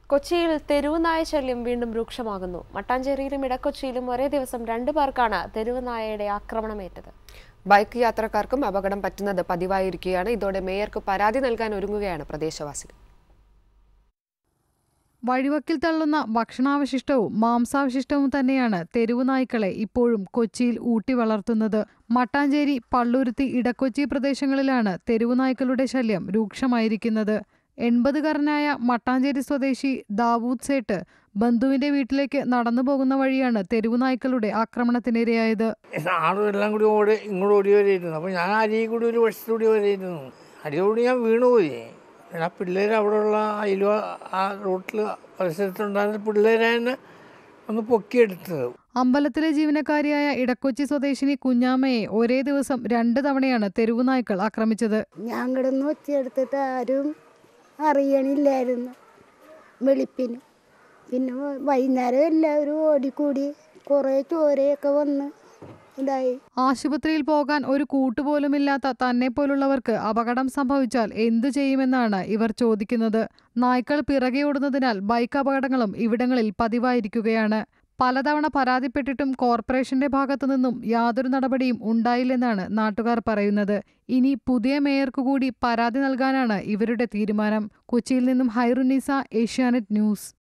കൊച്ചിയിൽ തെരുവുനായ ശല്യം വീണ്ടും രൂക്ഷമാകുന്നു മട്ടാഞ്ചേരിയിലും ഇടക്കൊച്ചിയിലും ഒരേ ദിവസം രണ്ടു പേർക്കാണ് തെരുവുനായയുടെ ആക്രമണമേറ്റത് ബൈക്ക് യാത്രക്കാർക്കും അപകടം പറ്റുന്നത് പതിവായിരിക്കുകയാണ് ഇതോടെ മേയർക്ക് പരാതി നൽകാൻ ഒരുങ്ങുകയാണ് പ്രദേശവാസികൾ വഴിവക്കിൽ തള്ളുന്ന ഭക്ഷണാവശിഷ്ടവും മാംസാവശിഷ്ടവും തന്നെയാണ് തെരുവു നായ്ക്കളെ ഇപ്പോഴും കൊച്ചിയിൽ ഊട്ടി വളർത്തുന്നത് മട്ടാഞ്ചേരി പള്ളുരുത്തി ഇടക്കൊച്ചി പ്രദേശങ്ങളിലാണ് തെരുവു നായ്ക്കളുടെ ശല്യം രൂക്ഷമായിരിക്കുന്നത് എൺപതുകാരനായ മട്ടാഞ്ചേരി സ്വദേശി ദാവൂദ് സേട്ട് ബന്ധുവിന്റെ വീട്ടിലേക്ക് നടന്നു പോകുന്ന വഴിയാണ് തെരുവു നായ്ക്കളുടെ ആക്രമണത്തിനിരയായത് ആളും എല്ലാം കൂടി ഓടി ഇങ്ങോട്ട് ഓടി വരെയിരുന്നു അപ്പോൾ ഞാൻ അരിയിൽ കൂടി ഒരു വശത്തൂടി വരെയിരുന്നു അരിയോട് ഞാൻ വീണുപോയി ആ പിള്ളേർ അവിടെയുള്ള അയൽവ ആ റൂട്ടിൽ പരിസരത്തുണ്ടായിരുന്ന പിള്ളേരെ തന്നെ ഒന്ന് പൊക്കിയെടുത്തത് അമ്പലത്തിലെ ജീവനക്കാരിയായ ഇടക്കൊച്ചി സ്വദേശിനി കുഞ്ഞാമ്മയെ ഒരേ ദിവസം രണ്ട് തവണയാണ് തെരുവു നായ്ക്കൾ ആക്രമിച്ചത് ഞാൻ കിടന്ന് ഒച്ചയെടുത്തിട്ട് ആരും അറിയണില്ലായിരുന്നു വെളുപ്പിന് പിന്നെ വൈകുന്നേരം എല്ലാവരും ഓടിക്കൂടി കുറേ ചോരയൊക്കെ വന്ന് ഇതായി ആശുപത്രിയിൽ പോകാൻ ഒരു കൂട്ടുപോലുമില്ലാത്ത തന്നെ പോലുള്ളവർക്ക് അപകടം സംഭവിച്ചാൽ എന്തു ചെയ്യുമെന്നാണ് ഇവർ ചോദിക്കുന്നത് നായ്ക്കൾ പിറകെ ഓടുന്നതിനാൽ ബൈക്ക് അപകടങ്ങളും ഇവിടങ്ങളിൽ പതിവായിരിക്കുകയാണ് പലതവണ പരാതിപ്പെട്ടിട്ടും കോർപ്പറേഷന്റെ ഭാഗത്തു നിന്നും യാതൊരു നടപടിയും ഉണ്ടായില്ലെന്നാണ് നാട്ടുകാർ പറയുന്നത് ഇനി പുതിയ മേയർക്കു കൂടി പരാതി നൽകാനാണ് ഇവരുടെ തീരുമാനം കൊച്ചിയിൽ നിന്നും ഹൈറുനീസ ഏഷ്യാനെറ്റ് ന്യൂസ്